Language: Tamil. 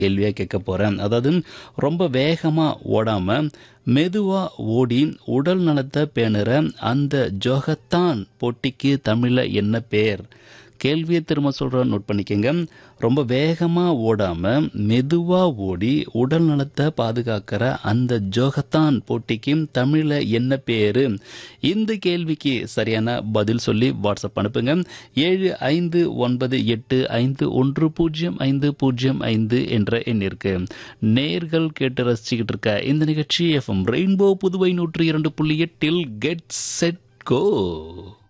கேள்வியாக கேட்க போகிறேன் அதாவது ரொம்ப வேகமாக ஓடாமல் மெதுவாக ஓடி உடல் நலத்தை பேணுற அந்த ஜோகத்தான் போட்டிக்கு தமிழில் என்ன பேர் கேள்வியை திரும்ப சொல்கிற நோட் பண்ணிக்கங்க ரொம்ப வேகமாக ஓடாமல் மெதுவாக ஓடி உடல் நலத்தை பாதுகாக்கிற அந்த ஜோகத்தான் போட்டிக்கு தமிழில் என்ன பேர் இந்த கேள்விக்கு சரியான பதில் சொல்லி வாட்ஸ்அப் அனுப்புங்க ஏழு ஐந்து ஒன்பது எட்டு ஐந்து ஒன்று பூஜ்ஜியம் ஐந்து பூஜ்ஜியம் ஐந்து என்ற எண்ணிற்கு நேர்கள் கேட்டு ரசிச்சுக்கிட்டு இருக்க இந்த நிகழ்ச்சி எஃப்எம் ரெயின்போ புதுவை நூற்றி இரண்டு புள்ளி எட்டில் கெட் செட் கோ